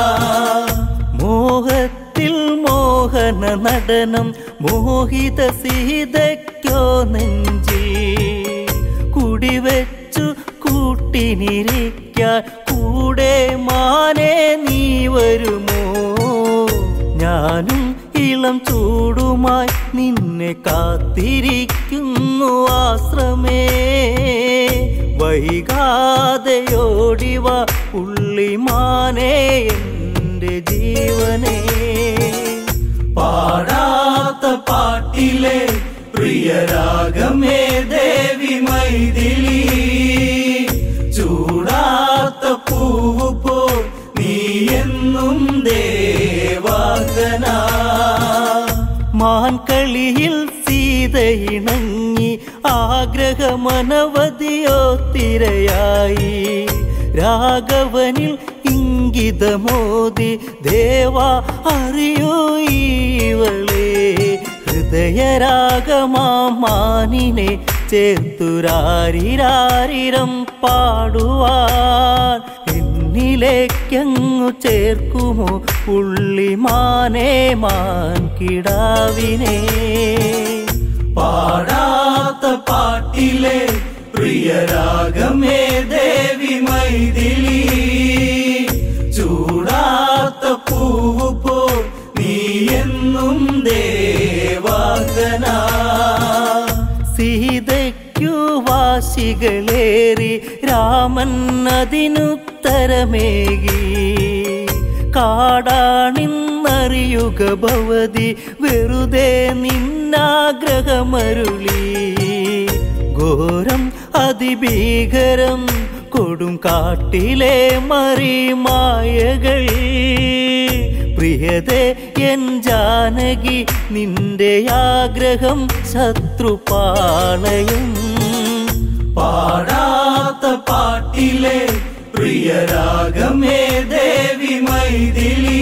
മോഹത്തിൽ മോഹന നടനം മോഹിത സീതയ്ക്കോ നെഞ്ചിൽ കുടിവെച്ചു കൂട്ടിനിരിക്കാൻ കൂടെ മാനെ നീ വരുമോ ഞാനും ഇളം ചൂടുമായി നിന്നെ കാത്തിരിക്കുന്നു ആശ്രമേ വൈകാതെയോടിവ ഉള്ളിമാനേ എൻ്റെ ജീവനേ പാടാത്ത പാട്ടിലെ പ്രിയരാഗമേ ദേവി മൈഥിലി ചൂടാത്ത പൂവ് പോ നീ എന്നും ദേവാകന മാൻകളിയിൽ സീതയിണങ്ങി ആഗ്രഹമനവധിയോ തിരയായി രാഘവനിൽ ഇംഗിതമോദി ദേവ അറിയൂ ഈവളേ ഹൃദയരാഗമാനിനെ ചേർത്തുരാരിരാരിരം പാടുവാൻ എന്നിലേക്കങ്ങു ചേർക്കുമോ പുള്ളിമാനേ മാൻ കിടാവിനെ പാടാത്ത പാട്ടിലെ പ്രിയരാഗമേ ദേവി മൈഥിലി ചൂടാത്ത പൂവ് പോ നീ എന്നും ദേവാകന സീതയ്ക്കു വാശികളേറി രാമൻ അതിനുത്തരമേകി കാടാണിന്നറിയുക ഭവതി വെറുതെ നിന്നാഗ്രഹമരുളി ഘോരം അതിഭീകരം കൊടും കാട്ടിലെ മറിമായകൾ പ്രിയതേ എൻ ജാനകി നിന്റെ ആഗ്രഹം ശത്രുപാളയം പാടാത്ത പാട്ടിലെ പ്രിയരാഗമേ ദേവി മൈഥിലി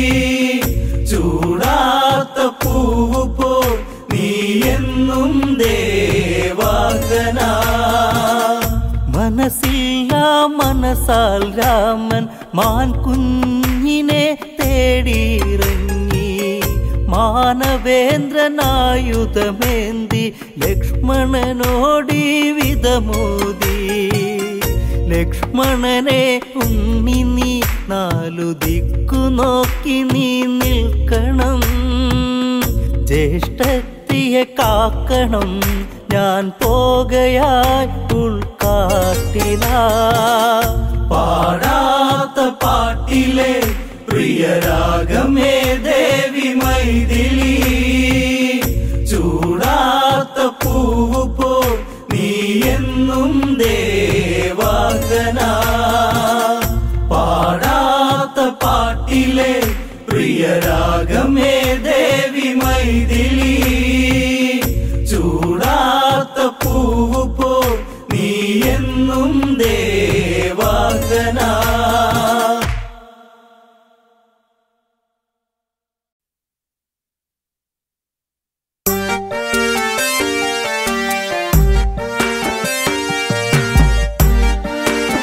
ചൂടാത്ത പൂവ് പോ നീ എന്നും ദേവാകന മനസ്സില്ല മനസ്സാൽ രാമൻ മാൻ കുഞ്ഞിനെ തേടിയിറങ്ങി മാനവേന്ദ്രനായുധമേന്തി ലക്ഷ്മണനോടി വിധമോദി ലക്ഷ്മണനെ ഉണ്ണി നീ നാലു ദിക്കു നോക്കി നീ നിൽക്കണം ജ്യേഷ്ഠത്തിയെ കാക്കണം ഞാൻ പോകയായി ഉൾക്കാട്ടില പാടാത്ത പാട്ടിലെ പ്രിയരാഗമേ ദേവി മൈഥിലി ചൂടാത്ത പൂവ് പോ നീ എന്നും ദേവാകന പാടാത്ത പാട്ടിലെ പ്രിയരാഗമേ ദേവി മൈഥിലി ചൂടാത്ത പൂവ് പോ നീ എന്നും ദേവാകന ും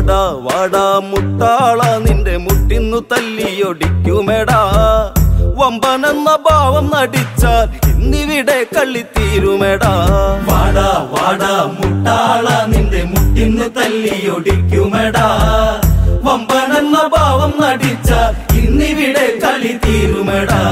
വാടാ വാടാ മുട്ടാള നിന്റെ മുട്ടിന്നു തല്ലിയൊടിക്കുമെടാ വമ്പനെന്ന ഭാവം നടിച്ചാൽ ഇന്നിവിടെ കള്ളിത്തീരുമെടാ വാടാ വാടാ മുട്ടാള നിന്റെ മുട്ടിന്ന് തല്ലിയൊടിക്കുമെടാ വമ്പനെന്ന ഭാവം നടിച്ച ഇന്നിവിടെ കളി തീരുമെടാ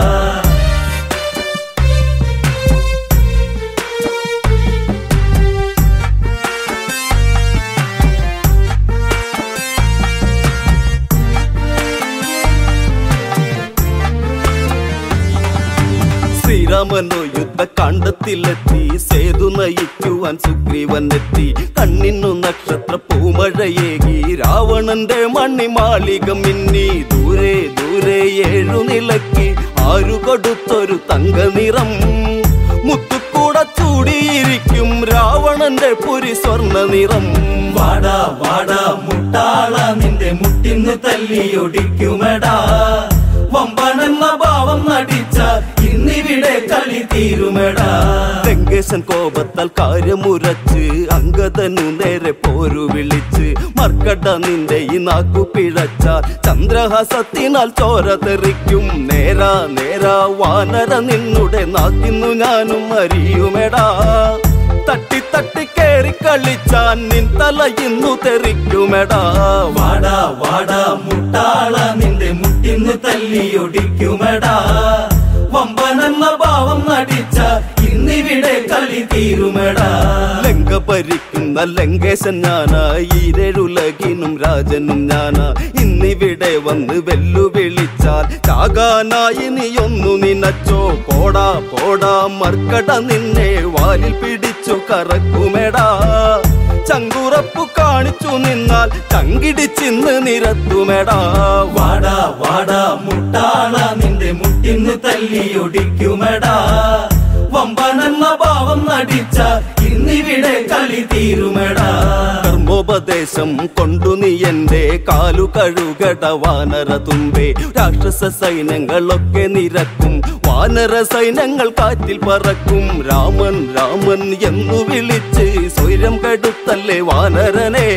ശ്രീരാമനോ യുദ്ധ കാണ്ഡത്തിലെത്തി സേതു നയിക്കുവാൻ സുഗ്രീവനെത്തി കണ്ണിന്നു നക്ഷത്ര പൂമഴയേകി രാവണന്റെ മണിമാളിക മിന്നി ദൂരെ ദൂരെ ഏഴു നിലക്കി ആരു കൊടുത്തൊരു തങ്ക നിറം മുത്തുക്കൂട ചൂടിയിരിക്കും രാവണന്റെ പുരി സ്വർണ്ണ നിറം വാടാ വാടാ മുട്ടാള നിന്റെ മുട്ടിന്ന് തല്ലിയൊടിക്കുമെടാ വമ്പനെന്ന ഭാവം നടിച്ച ഇന്നിവിടെ കളി തീരുമെടാ ലങ്കേശൻ കോപത്താൽ കാര്യമുരച്ച് അങ്കദനു നേരെ പോരു വിളിച്ച് മർക്കട നിന്റെ ഈ നാക്കു പിഴച്ചാൽ ചന്ദ്രഹാസത്തിനാൽ ചോര തെറിക്കും നേരാ നേരാ വാനര നിന്നുടെ നാക്കിന്നു ഞാനും അറിയുമെടാ തട്ടി തട്ടി കേറി കളിച്ചാൻ നിൻ തല ഇന്നു തെറിക്കുമെടാ വാടാ വാടാ മുട്ടാള നിന്റെ മുട്ടിന്ന് തല്ലിയൊടിക്കുമെടാ വമ്പനെന്ന ഭാവം നടിച്ച ഇന്നിവിടെ കളി തീരുമെടാ ലങ്ക ഭരിക്കുന്ന ലങ്കേശൻ ഞാനാ ഈരഴുലകിനും രാജനും ഞാനാ ഇന്നിവിടെ വന്ന് വെല്ലുവിളിച്ചാൽ ചാകാനായി നീയൊന്നു നിനച്ചോ പോടാ പോടാ മർക്കട നിന്നെ വാലിൽ പിടിച്ചു കറക്കുമെടാ ചങ്കുറപ്പു കാണിച്ചു നിന്നാൽ ചങ്കിടിച്ചിന്ന് നിരത്തുമെടാ വാടാ വാടാ മുട്ടാള നിന്റെ മുട്ടിന്ന് തല്ലിയൊടിക്കുമെടാ വമ്പനെന്ന ഭാവം നടിച്ച ഇന്നിവിടെ കളി തീരുമെടാ കർമ്മോപദേശം കൊണ്ടു നീ എന്റെ കാലു കഴുകട വാനര തുമ്പേ രാക്ഷസ സൈന്യങ്ങളൊക്കെ നിരക്കും വാനര സൈന്യങ്ങൾ കാറ്റിൽ പറക്കും രാമൻ രാമൻ എന്നു വിളിച്ച് സ്വൈരം കെടുത്തല്ലേ വാനരനെ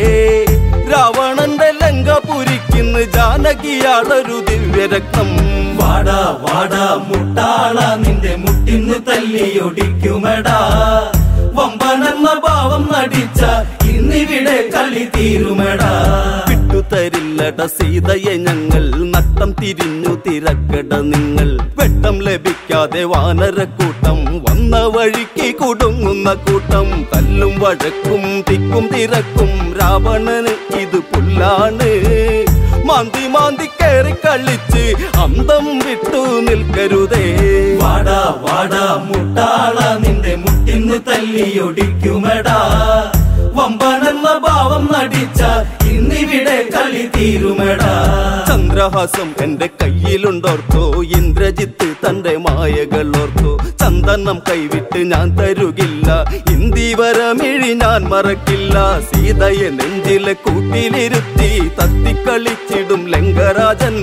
രാവണന്റെ ലങ്ക പുരിക്കുന്ന ജാനകിയാളൊരു ദിവ്യരക്തം വാടാ വാടാ മുട്ടാള നിന്റെ മുട്ടിന്ന് തല്ലിയൊടിക്കുമെടാ വമ്പനെന്ന ഭാവം നടിച്ച ഇന്നിവിടെ കളി തീരുമെടാ വിട്ടുതരില്ലട സീതയെ ഞങ്ങൾ നട്ടം തിരിഞ്ഞു തിരക്കട നിങ്ങൾ വെട്ടം ലഭിക്കാതെ വാനരക്കൂട്ടം വന്ന വഴിക്ക് കുടുങ്ങുന്ന കൂട്ടം തല്ലും വഴക്കും തിക്കും തിരക്കും രാവണന് ഇത് പുല്ലാണ് മാന്തി മാന്തി കയറി കളിച്ച് അന്തം വിട്ടു നിൽക്കരുതേ വാടാ വാടാ മുട്ടാള നിന്റെ മുട്ടിന്ന് തല്ലിയൊടിക്കുമെടാ വമ്പനെന്ന ഭാവം നടിച്ച ഇന്നിവിടെ കളി തീരുമെടാ ചന്ദ്രഹാസം എന്റെ കയ്യിലുണ്ടോർത്തോ ഇന്ദ്രജിത്ത് തന്റെ മായകൾ ഓർത്തോ ചന്ദനം കൈവിട്ട് ഞാൻ തരുകില്ല ഇന്ദീവരമിഴി ഞാൻ മറക്കില്ല സീതയെ നെഞ്ചിലെ കൂട്ടിലിരുത്തി തത്തിക്കളിച്ചിടും ലങ്കരാജൻ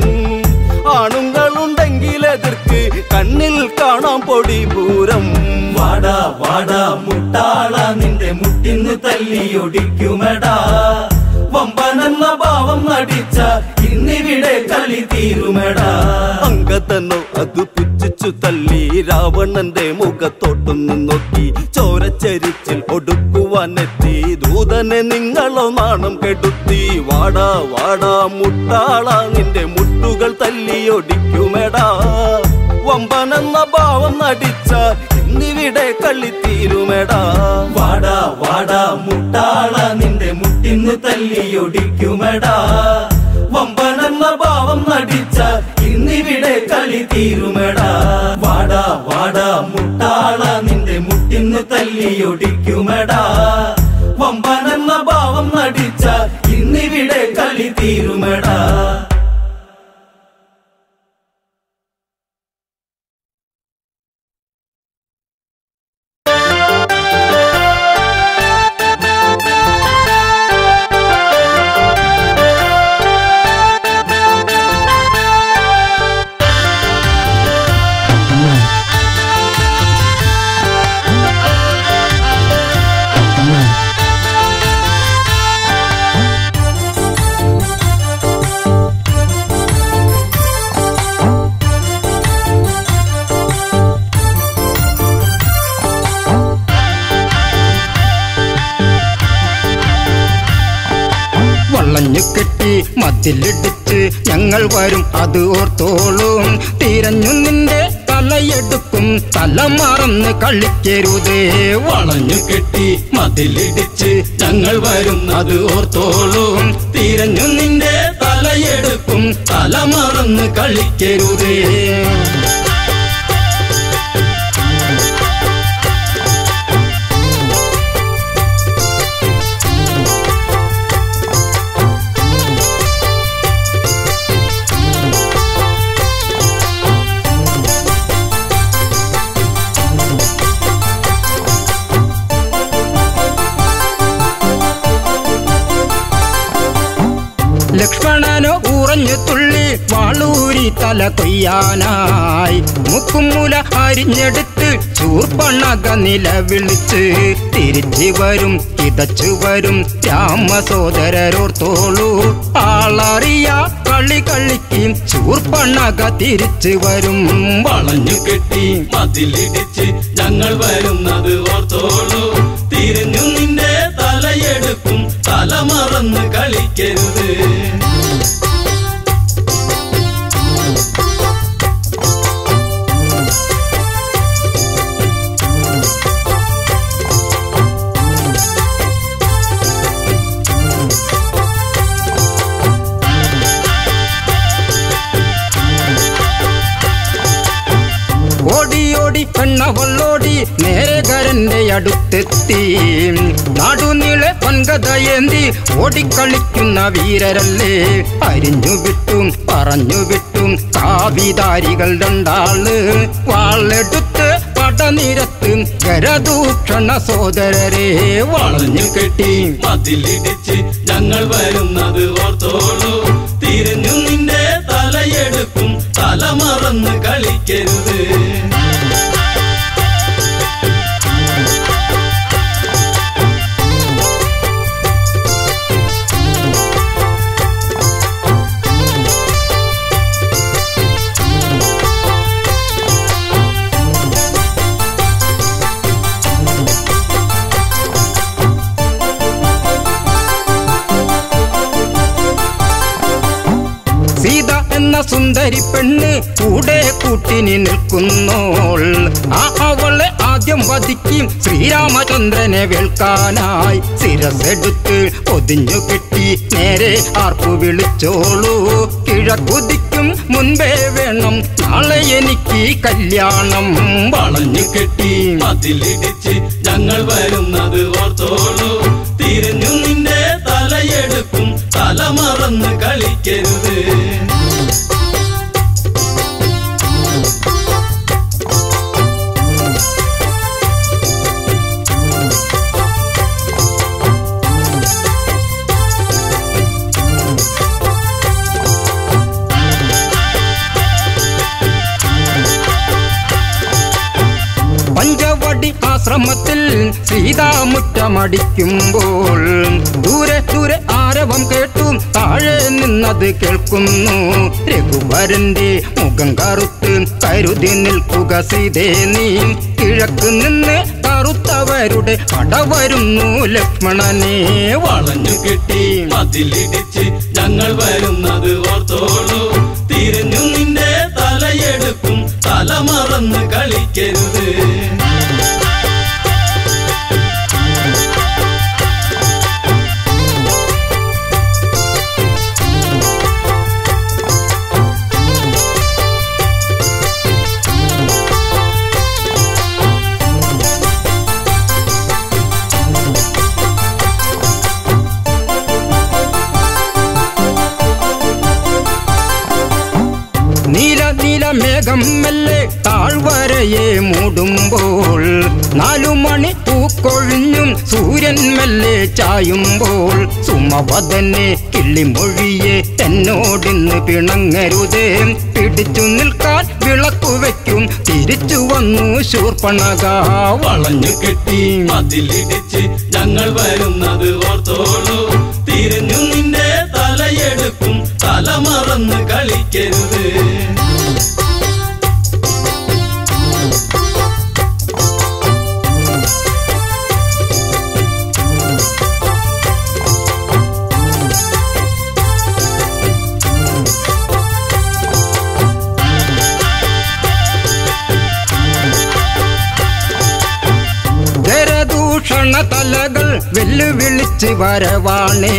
ആണുങ്ങളുണ്ടെങ്കിൽ എതിർക്ക് കണ്ണിൽ കാണാം പൊടി പൂരം വാടാ വാടാ മുട്ടാള നിന്റെ മുട്ടിന്ന് തല്ലിയൊടിക്കുമെടാ വമ്പനെന്ന ഭാവം നടിച്ച ഇന്നിവിടെ കളി തീരുമെടാ അങ്കതനോ അത് പുച്ഛിച്ചു തള്ളി രാവണന്റെ മുഖത്തോട്ടൊന്നു നോക്കി ചോരച്ചരിച്ചിൽ ഒടുക്കുവാനെത്തി ദൂതനെ നിങ്ങളോ നാണം കെടുത്തി വാടാ വാടാ മുട്ടാള നിന്റെ മുട്ടുകൾ തല്ലിയൊടിക്കുമെടാ വമ്പനെന്ന ഭാവം നടിച്ച ഇന്നിവിടെ കള്ളിത്തീരുമെടാ വാടാ വാടാ മുട്ടാള നിന്റെ മുട്ടിന്ന് തല്ലിയൊടിക്കുമെടാ വമ്പനെന്ന ഭാവം നടിച്ച ഇന്നിവിടെ കളി തീരുമെടാ വാടാ വാടാ മുട്ടാള നിന്റെ മുട്ടിന്ന് തല്ലിയൊടിക്കുമെടാ വമ്പനെന്ന ഭാവം നടിച്ച ഇന്നിവിടെ കളി തീരുമെടാ ആ മതിലിടിച്ച് ഞങ്ങൾ വരും അത് ഓർത്തോളും തിരഞ്ഞു നിന്റെ തലയെടുക്കും തല മറന്ന് കളിക്കരുതേ വളഞ്ഞു കെട്ടി മതിലിടിച്ച് ഞങ്ങൾ വരും അത് ഓർത്തോളും തിരഞ്ഞു നിന്റെ തലയെടുക്കും തല മറന്ന് കളിക്കരുതേ ലക്ഷ്മണനോ ഉറഞ്ഞു തുള്ളി വാളൂരി തല കൊയ്യാനായി മുക്കുമുല അരിഞ്ഞെടുത്ത് ചൂർപ്പണക നിലവിളിച്ച് തിരിച്ചു വരും കിതച്ചു വരും രാമസോദരരോർത്തോളൂ ആളറിയ കളി കളിക്കും ചൂർപ്പണക തിരിച്ചു വരും വളഞ്ഞു കെട്ടി മതിലിടിച്ച് ഞങ്ങൾ വരുന്നത് ഓർത്തോളൂ തിരിഞ്ഞു നിന്റെ തലയെടുക്കും തല മറന്ന് കളിക്കരുത് ഓടിയോടി പെണ്ണവള്ളോടി നേരകരന്റെ അടുത്തെത്തി നാടുനീളെ പൊൻകഥയേന്തി ഓടിക്കളിക്കുന്ന വീരരല്ലേ അരിഞ്ഞു വിട്ടും പറഞ്ഞു വിട്ടും കാവിധാരികൾ രണ്ടാള് വാളെടുത്ത് പടനിരത്ത് ഗരദൂഷണ സോദരരെ വളഞ്ഞു കെട്ടി മതിലിടിച്ച് ഞങ്ങൾ വരുന്നത് ഓർത്തോളൂ തിരിഞ്ഞു നിന്റെ തലയെടുക്കും തല മറന്ന് കളിക്കരുത് സീത എന്ന സുന്ദരി പെണ്ണ് കൂടെ കൂട്ടിനി നിൽക്കുന്നോൾ ആ അവളെ ആദ്യം വധിക്കും ശ്രീരാമചന്ദ്രനെ വേൾക്കാനായി ശിരസെടുത്ത് ഒതിഞ്ഞു കെട്ടി നേരെ ആർപ്പു വിളിച്ചോളൂ കിഴക്കുതിക്കും മുൻപേ വേണം നാളെ എനിക്ക് കല്യാണം വളഞ്ഞു കെട്ടി മതിലിടിച്ച് ഞങ്ങൾ വരുന്നത് ഓർത്തോളൂ തിരിഞ്ഞു നിന്റെ തലയെടുക്കും തല മറന്ന് കളിക്കരുത് പഞ്ചവടി ആശ്രമത്തിൽ സീതാമുറ്റമടിക്കുമ്പോൾ ദൂരെ ദൂരെ ആരവം കേട്ടു താഴെ നിന്നത് കേൾക്കുന്നു രഘുവരന്റെ മുഖം കറുത്ത് കരുതി നിൽക്കുക സീതേ നീ കിഴക്ക് നിന്ന് കറുത്തവരുടെ പട വരുന്നു ലക്ഷ്മണനെ വളഞ്ഞു കെട്ടി മതിലിടിച്ച് ഞങ്ങൾ വരുന്നത് ഓർത്തോളൂ തിരിഞ്ഞു നിന്റെ തലയെടുക്കും തല മറന്ന് കളിക്കരുത് നീല നീല മേഘം മെല്ലെ താഴ്വരയെ മൂടുമ്പോൾ നാലു മണി പൂക്കൊഴിഞ്ഞും സൂര്യൻ മെല്ലെ ചായുമ്പോൾ സുമവദനെ കിള്ളിമൊഴിയെ എന്നോടിന്ന് പിണങ്ങരുതേ പിടിച്ചു നിൽക്കാൻ വിളക്കു വയ്ക്കും തിരിച്ചു വന്നു ശൂർപ്പണക വളഞ്ഞു കെട്ടി മതിലിടിച്ച് ഞങ്ങൾ വരുന്നത് ഓർത്തോളൂ തിരിഞ്ഞു നിന്റെ തലയെടുക്കും തല മറന്ന് കളിക്കരുത് വീണ തലകൾ വെല്ലുവിളിച്ച് വരവാണേ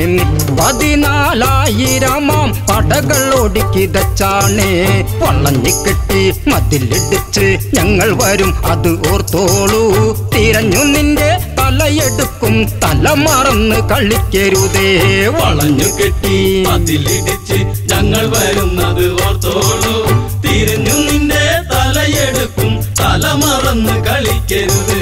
പതിനാലായിരമാം പടകൾ ഒടുക്കിതച്ചാണേ വള്ളഞ്ഞിക്കെട്ടി മതിലിടിച്ച് ഞങ്ങൾ വരും അത് ഓർത്തോളൂ തിരഞ്ഞു നിന്റെ തലയെടുക്കും തല മറന്ന് കളിക്കരുതേ വളഞ്ഞു കെട്ടി അതിലിടിച്ച് ഞങ്ങൾ വരുന്നത് ഓർത്തോളൂ തിരിഞ്ഞു നിന്റെ തലയെടുക്കും തല മറന്ന് കളിക്കരുത്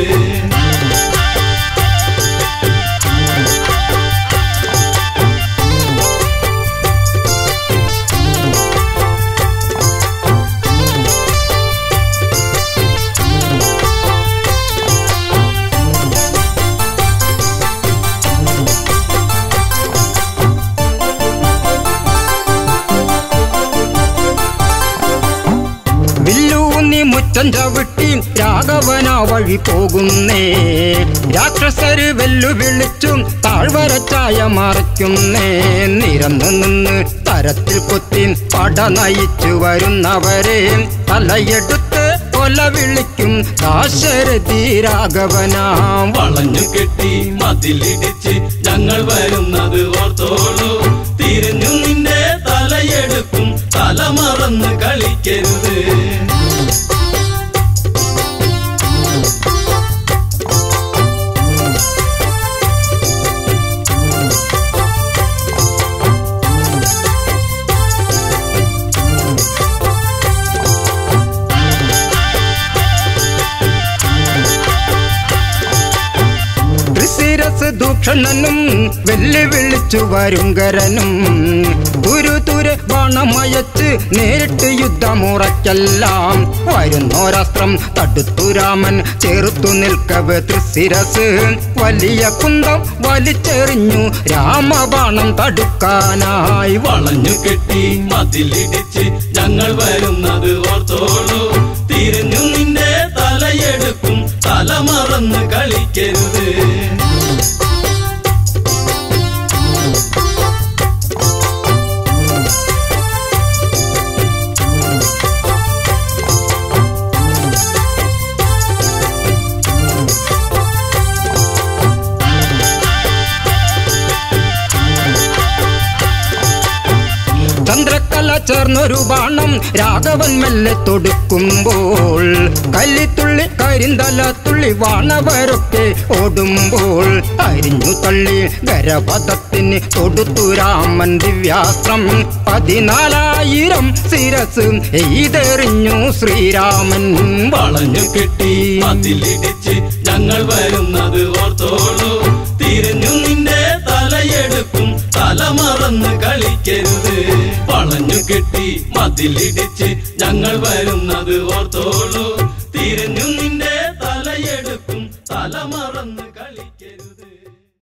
വില്ലൂന്നി മുറ്റം ചവിട്ടി രാഘവന വഴി പോകുന്നേ രാക്ഷസര് വെല്ലുവിളിച്ചും താഴ്വരച്ചായ മറയ്ക്കുന്നേ നിരന്നു നിന്ന് തരത്തിൽ കുത്തി പട നയിച്ചു വരുന്നവരെ തലയെടുത്ത് കൊല വിളിക്കും ദാശരഥി രാഘവനാം വളഞ്ഞു കെട്ടി മതിലിടിച്ച് ഞങ്ങൾ വരുന്നത് ഓർത്തോളൂ തിരിഞ്ഞു നിന്റെ തലയെടുക്കും തല മറന്ന് കളിക്കരുത് ത്രിശിരസ് ദൂഷണനും വെല്ലുവിളിച്ചു വരുങ്കരനും തുരു തുരു ബാണമയച്ച് നേരിട്ട് യുദ്ധമുറയ്ക്കെല്ലാം വരുന്നോരാസ്ത്രം തടുത്തു രാമൻ ചേർത്തു നിൽക്കവ് ത്രിശിരസ് വലിയ കുന്തം വലിച്ചെറിഞ്ഞു രാമബാണം തടുക്കാനായി വളഞ്ഞു കെട്ടി മതിലിടിച്ച് ഞങ്ങൾ വരുന്നത് ഓർത്തോളൂ തിരിഞ്ഞു നിന്റെ തലയെടുക്കും തല മറന്ന് കളിക്കരുത് ചന്ദ്രക്കല ചേർന്നൊരു ബാണം രാഘവൻ മെല്ലെ തൊടുക്കുമ്പോൾ കല്ലിത്തുള്ളി കരിന്തല തുള്ളി വാണവരൊക്കെ ഓടുമ്പോൾ അരിഞ്ഞു തള്ളി ഗരപഥത്തിന് തൊടുത്തു രാമൻ ദിവ്യാസ്ത്രം പതിനാലായിരം ശിരസ് എയ്തെറിഞ്ഞു ശ്രീരാമൻ വളഞ്ഞു കെട്ടി മതിലിടിച്ച് ഞങ്ങൾ വരുന്നത് ഓർത്തോളൂ തിരിഞ്ഞു നിന്റെ തലയെടുക്കും തല മറന്ന് കളിക്കരുത് വളഞ്ഞു കെട്ടി മതിലിടിച്ച് ഞങ്ങൾ വരുന്നത് ഓർത്തോളൂ തിരിഞ്ഞു നിന്റെ